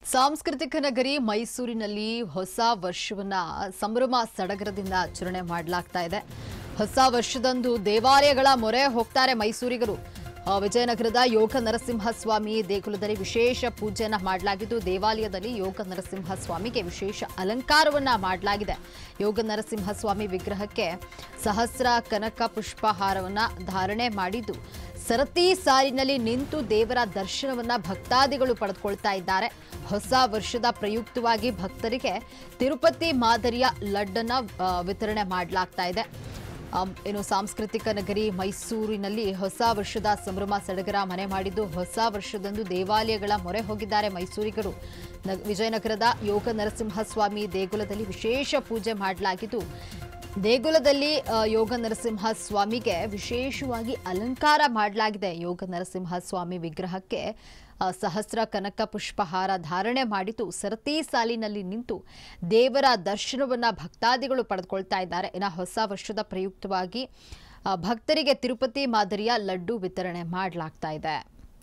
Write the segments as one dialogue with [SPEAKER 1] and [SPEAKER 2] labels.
[SPEAKER 1] ಸಾಂಸ್ಕೃತಿಕ ನಗರಿ ಮೈಸೂರಿನಲ್ಲಿ ಹೊಸ ವರ್ಷವನ್ನ ಸಂಭ್ರಮ ಸಡಗರದಿಂದ ಆಚರಣೆ ಮಾಡಲಾಗ್ತಾ ಇದೆ ಹೊಸ ವರ್ಷದಂದು ದೇವಾಲಯಗಳ ಮೊರೆ ಹೋಗ್ತಾರೆ ಮೈಸೂರಿಗರು ಆ, ವಿಜಯನಗರದ ಯೋಗ ನರಸಿಂಹಸ್ವಾಮಿ ದೇಗುಲದಲ್ಲಿ ವಿಶೇಷ ಪೂಜೆಯನ್ನ ಮಾಡಲಾಗಿದ್ದು ದೇವಾಲಯದಲ್ಲಿ ಯೋಗ ನರಸಿಂಹಸ್ವಾಮಿಗೆ ವಿಶೇಷ ಅಲಂಕಾರವನ್ನ ಮಾಡಲಾಗಿದೆ ಯೋಗ ನರಸಿಂಹಸ್ವಾಮಿ ವಿಗ್ರಹಕ್ಕೆ ಸಹಸ್ರ ಕನಕ ಪುಷ್ಪಹಾರವನ್ನ ಧಾರಣೆ ಮಾಡಿದ್ದು ಸರತಿ ಸಾಲಿನಲ್ಲಿ ನಿಂತು ದೇವರ ದರ್ಶನವನ್ನ ಭಕ್ತಾದಿಗಳು ಪಡೆದುಕೊಳ್ತಾ ಇದ್ದಾರೆ ಹೊಸ ವರ್ಷದ ಪ್ರಯುಕ್ತವಾಗಿ ಭಕ್ತರಿಗೆ ತಿರುಪತಿ ಮಾದರಿಯ ಲಡ್ಡನ್ನ ಆ, ವಿತರಣೆ ಮಾಡಲಾಗ್ತಾ ಇದೆ ಆಮ್, ಏನು ಸಾಂಸ್ಕೃತಿಕ ನಗರಿ ಮೈಸೂರಿನಲ್ಲಿ ಹೊಸ ವರ್ಷದ ಸಂಭ್ರಮ ಸಡಗರ ಮನೆ ಮಾಡಿದ್ದು ಹೊಸ ವರ್ಷದಂದು ದೇವಾಲಯಗಳ ಮೊರೆ ಹೋಗಿದ್ದಾರೆ ಮೈಸೂರಿಗರು ನ- ವಿಜಯನಗರದ ಯೋಗ ನರಸಿಂಹಸ್ವಾಮಿ ದೇಗುಲದಲ್ಲಿ ವಿಶೇಷ ಪೂಜೆ ಮಾಡಲಾಗಿದ್ದು ದೇಗುಲದಲ್ಲಿ ಆ, ಯೋಗ ನರಸಿಂಹ ಸ್ವಾಮಿಗೆ ವಿಶೇಷವಾಗಿ ಅಲಂಕಾರ ಮಾಡಲಾಗಿದೆ ಯೋಗ ನರಸಿಂಹ ಸ್ವಾಮಿ ವಿಗ್ರಹಕ್ಕೆ ಆ, ಸಹಸ್ರ ಕನಕ ಪುಷ್ಪಹಾರ ಧಾರಣೆ ಮಾಡಿದ್ದು ಸರತಿ ಸಾಲಿನಲ್ಲಿ ನಿಂತು ದೇವರ ದರ್ಶನವನ್ನ ಭಕ್ತಾದಿಗಳು ಪಡೆದುಕೊಳ್ತಾ ಇದ್ದಾರೆ ಇನ್ನು ಹೊಸ ವರ್ಷದ ಪ್ರಯುಕ್ತವಾಗಿ ಆ, ಭಕ್ತರಿಗೆ ತಿರುಪತಿ ಮಾದರಿಯ ಲಡ್ಡು ವಿತರಣೆ ಮಾಡಲಾಗ್ತಾ ಇದೆ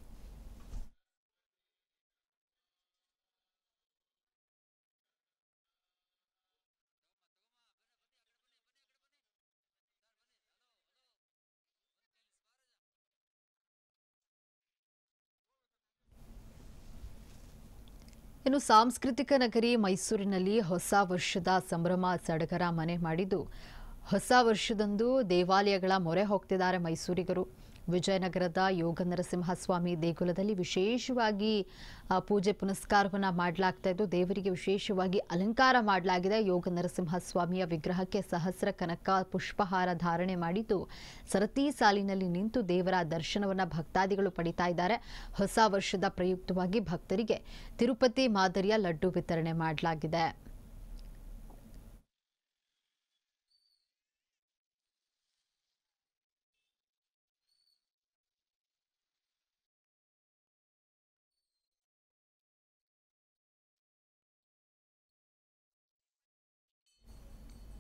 [SPEAKER 1] ಇನ್ನು ಸಾಂಸ್ಕೃತಿಕ ನಗರಿ ಮೈಸೂರಿನಲ್ಲಿ ಹೊಸ ವರ್ಷದ ಸಂಭ್ರಮ ಸಡಗರ ಮನೆ ಮಾಡಿದ್ದು ಹೊಸ ವರ್ಷದಂದು ದೇವಾಲಯಗಳ ಮೊರೆ ಹೋಗ್ತಿದ್ದಾರೆ ಮೈಸೂರಿಗರು ವಿಜಯನಗರದ ಯೋಗ ನರಸಿಂಹಸ್ವಾಮಿ ದೇಗುಲದಲ್ಲಿ ವಿಶೇಷವಾಗಿ ಆ, ಪೂಜೆ ಪುನಸ್ಕಾರವನ್ನು ಮಾಡಲಾಗ್ತಾ ಇದ್ದು ದೇವರಿಗೆ ವಿಶೇಷವಾಗಿ ಅಲಂಕಾರ ಮಾಡಲಾಗಿದೆ ಯೋಗ ನರಸಿಂಹಸ್ವಾಮಿಯ ವಿಗ್ರಹಕ್ಕೆ ಸಹಸ್ರ ಕನಕ ಪುಷ್ಪಹಾರ ಧಾರಣೆ ಮಾಡಿದ್ದು ಸರತಿ ಸಾಲಿನಲ್ಲಿ ನಿಂತು ದೇವರ ದರ್ಶನವನ್ನ ಭಕ್ತಾದಿಗಳು ಪಡಿತಾ ಇದ್ದಾರೆ ಹೊಸ ವರ್ಷದ ಪ್ರಯುಕ್ತವಾಗಿ ಭಕ್ತರಿಗೆ ತಿರುಪತಿ ಮಾದರಿಯ ಲಡ್ಡು ವಿತರಣೆ ಮಾಡಲಾಗಿದೆ